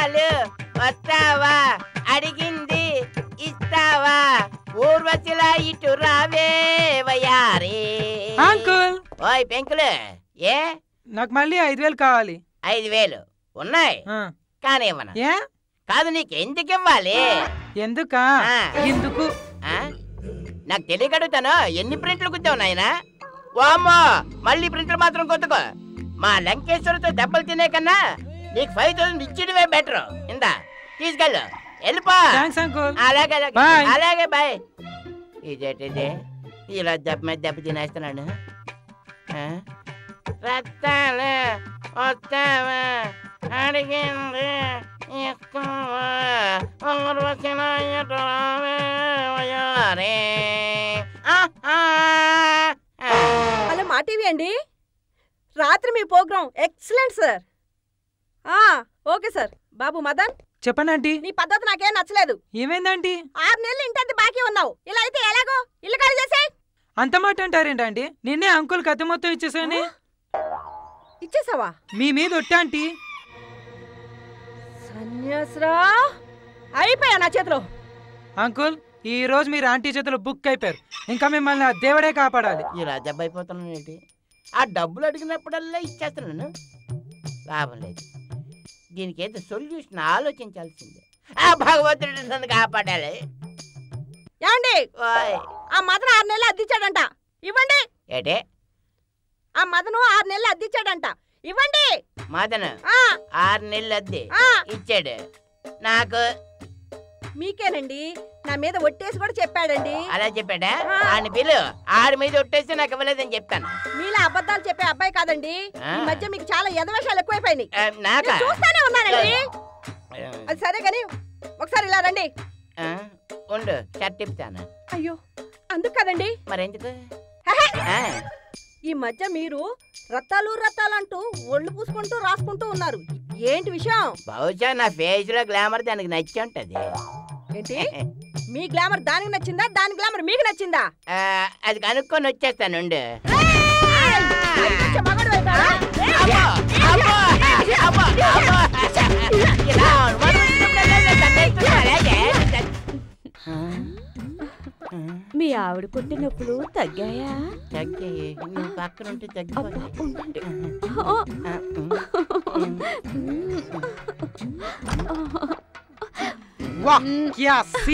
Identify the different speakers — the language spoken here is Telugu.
Speaker 1: వజ్రాలు వస్తావా అడిగింది ఇస్తావా ఊర్వశిలా ఇటు రావే వయారే
Speaker 2: అంకుల్
Speaker 1: ఓయ్ పెంకులు ఏ
Speaker 2: నాకు మళ్ళీ ఐదు వేలు కావాలి
Speaker 1: ఐదు వేలు ఉన్నాయి
Speaker 2: ఆ,
Speaker 1: కానీ ఇవ్వను
Speaker 2: ఏ
Speaker 1: కాదు నీకు ఎందుకు ఇవ్వాలి
Speaker 2: ఎందుకా
Speaker 1: ఆ.
Speaker 2: ఎందుకు
Speaker 1: ఆ? నాకు తెలియక అడుగుతాను ఎన్ని ప్రింట్లు కుద్దావు నాయనా వామ్మో మళ్ళీ ప్రింట్లు మాత్రం కొట్టుకో మా లంకేశ్వరితో దెబ్బలు తినే కన్నా నీకు ఫైవ్ థౌసండ్ ఇచ్చిడమే బెటర్ ఇందా తీసుకెళ్ళు వెళ్ళిపో
Speaker 2: థ్యాంక్స్ అంకుల్
Speaker 1: అలాగే అలాగే
Speaker 2: Bye.
Speaker 1: అలాగే బాయ్ ఇదేంటిది ఇలా దెబ్బ మీద దెబ్బ తినేస్తున్నాడు ఆ? రత్తాలు వస్తావా అడిగింది ఇస్తావా ఊర్వశిల ఎటు రావే వయారే. ఆహా.
Speaker 3: హలో మా టీవీ అండి రాత్రి మీ ప్రోగ్రాం ఎక్సలెంట్ సార్ ఆ, ఓకే సార్ బాబు మదన్
Speaker 2: చెప్పండి ఆంటీ
Speaker 3: నీ పద్ధతి నాకేం నచ్చలేదు
Speaker 2: ఏమైందంటీ
Speaker 3: ఆరు నెలలు ఇంటద్ది బాకీ ఉన్నావు ఇలా అయితే ఎలాగో ఇల్లు ఖాళీ చేసేయ్
Speaker 2: అంత మాట అంటారేంటండి నిన్నే అంకుల్ కథ మొత్తం ఇచ్చేసాని
Speaker 3: ఇచ్చేసావా
Speaker 2: మీ మీద ఒట్టా ఆంటీ
Speaker 3: సన్యాసరా అయిపోయా నా చేతిలో
Speaker 2: అంకుల్ ఈ రోజు మీరు ఆంటీ చేతిలో బుక్ అయిపోయారు ఇంకా మిమ్మల్ని ఆ దేవుడే కాపాడాలి
Speaker 1: ఇలా దెబ్బ అయిపోతున్నాను ఏంటి ఆ డబ్బులు అడిగినప్పుడల్లా ఇచ్చేస్తున్నాను లాభం లేదు దీనికి ఏదో సొల్యూషన్ ఆలోచించాల్సిందే ఆ భగవంతుడు నన్ను కాపాడాలి
Speaker 3: ఏమండి
Speaker 1: ఓయ్
Speaker 3: ఆ మదను ఆరు నెలలు అద్దిచ్చాడంట ఇవ్వండి
Speaker 1: ఏటే
Speaker 3: ఆ మదను ఆరు నెలలు అద్దిచ్చాడంట ఇవ్వండి
Speaker 1: మదన్
Speaker 3: ఆ
Speaker 1: ఆరు నెలలు అద్దె
Speaker 3: ఆ
Speaker 1: ఇచ్చాడు నాకు
Speaker 3: మీకేనండి నా మీద ఒట్టేసి కూడా చెప్పాడండి
Speaker 1: అలా చెప్పాడా
Speaker 3: ఆ.
Speaker 1: ఆయన పిలు ఆడి మీద ఒట్టేస్తే నాకు ఇవ్వలేదని చెప్తాను
Speaker 3: మీలా అబద్ధాలు చెప్పే అబ్బాయి కాదండి
Speaker 1: ఆ.
Speaker 3: ఈ మధ్య మీకు చాలా ఎదవేషాలు ఎక్కువైపోయినాయి
Speaker 1: ఆ, నాకా
Speaker 3: నేను చూస్తానే ఉన్నానండి అది సరే కానీ ఒకసారి ఇలా రండి
Speaker 1: ఆ, ఉండు షర్ట్ తిప్పుతాను
Speaker 3: అయ్యో అందుకు కదండి
Speaker 1: మరెందుకు
Speaker 3: హెహె.
Speaker 1: ఆ,
Speaker 3: ఈ మధ్య మీరు రత్తాలు రత్తాలు అంటూ ఒళ్ళు పూసుకుంటూ రాసుకుంటూ ఉన్నారు ఏంటి విషయం
Speaker 1: బహుశా నా ఫేస్ లో గ్లామర్ దానికి నచ్చి ఉంటది
Speaker 3: ఏంటి మీ గ్లామర్ దానికి నచ్చిందా దాని గ్లామర్ మీకు నచ్చిందా
Speaker 1: ఆ, అది కనుక్కొని వచ్చేస్తాను ఉండు.
Speaker 3: కొంచెం మగాడివైపా?
Speaker 1: అబ్బో, అబ్బో, అబ్బో, అబ్బో. ఇలా అనుమానిస్తున్నప్పుడల్లా నన్ను తన్నేస్తున్నా, అలాగే? ఆ, ఆ,
Speaker 4: మీ ఆవిడ కొట్టిన నొప్పులు తగ్గాయా
Speaker 1: తగ్గాయి నువ్వు పక్కన ఉంటే
Speaker 4: అబ్బా,
Speaker 1: తగ్గిపోతాయి
Speaker 4: ఉండండి.
Speaker 1: ఆ,
Speaker 4: ఆ,
Speaker 1: ఆ, ఉమ్, ఉమ్.
Speaker 2: వాహ్ క్యా